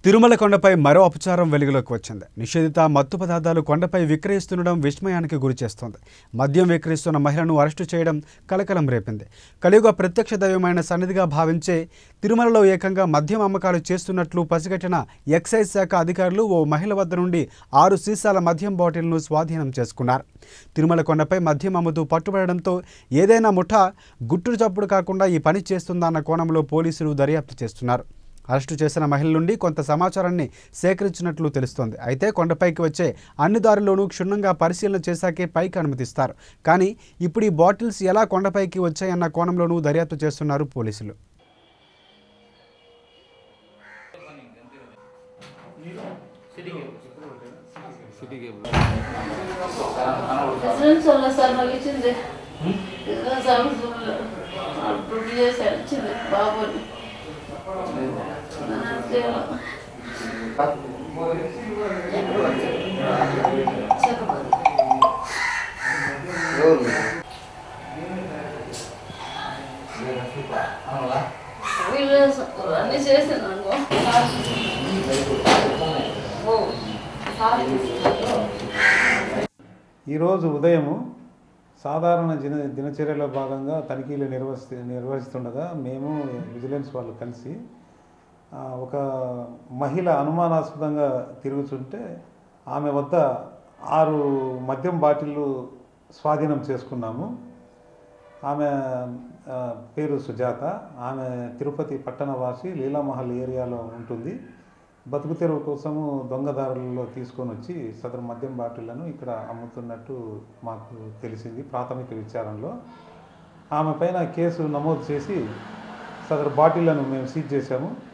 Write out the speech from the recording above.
తిరుమల కొండపై మరో అపచారం వెలుగులోకి వచ్చింది నిషేధిత మత్తు పదార్థాలు కొండపై విక్రయిస్తుండడం విస్మయానికి గురిచేస్తోంది మద్యం విక్రయిస్తున్న మహిళను అరెస్టు చేయడం కలకలం రేపింది కలియుగ ప్రత్యక్ష దైవమైన సన్నిధిగా భావించే తిరుమలలో ఏకంగా మద్యం అమ్మకాలు చేస్తున్నట్లు పసిగట్టిన ఎక్సైజ్ శాఖ అధికారులు ఓ మహిళ వద్ద నుండి ఆరు సీసాల మద్యం బాటిల్ను స్వాధీనం చేసుకున్నారు తిరుమల కొండపై మద్యం అమ్ముతూ పట్టుబడడంతో ఏదైనా ముఠా గుట్టుడు చప్పుడు కాకుండా ఈ పని చేస్తుందా అన్న కోణంలో పోలీసులు దర్యాప్తు చేస్తున్నారు అరెస్టు చేసిన మహిళ నుండి కొంత సమాచారాన్ని సేకరించినట్లు తెలుస్తోంది అయితే కొండపైకి వచ్చే అన్ని దారుల్లోనూ క్షుణ్ణంగా పరిశీలన చేశాకే పైకి అనుమతిస్తారు కానీ ఇప్పుడు ఈ బాటిల్స్ ఎలా కొండపైకి వచ్చాయన్న కోణంలోనూ దర్యాప్తు చేస్తున్నారు పోలీసులు ప్రెసిడెంట్ సొల్ల సార్ నాకు ఇచ్చింది ప్రెసిడెంట్ సార్ చూడలేదు డ్యూటీ చేశాడు ఇచ్చింది బాబుని చేయాలి చెప్పబోదు వీళ్ళు అన్నీ చేసింది అనుకో ఓ సార్ ఈరోజు ఉదయము సాధారణ దిన దినచర్యలో భాగంగా తనిఖీలు నిర్వహిస్తు నిర్వహిస్తుండగా మేము విజిలెన్స్ వాళ్ళు కలిసి ఆ, ఒక మహిళ అనుమానాస్పదంగా తిరుగుతుంటే ఆమె వద్ద ఆరు మద్యం బాటిళ్ళు స్వాధీనం చేసుకున్నాము ఆమె ఆ, పేరు సుజాత ఆమె తిరుపతి పట్టణవాసి లీలామహల్ ఏరియాలో ఉంటుంది బతుకు తెరువు కోసము దొంగదారులలో తీసుకొని వచ్చి సదరు మద్యం బాటిళ్లను ఇక్కడ అమ్ముతున్నట్టు మాకు తెలిసింది ప్రాథమిక విచారణలో ఆమె పైన కేసు నమోదు చేసి సదరు బాటిళ్లను మేము సీజ్ చేశాము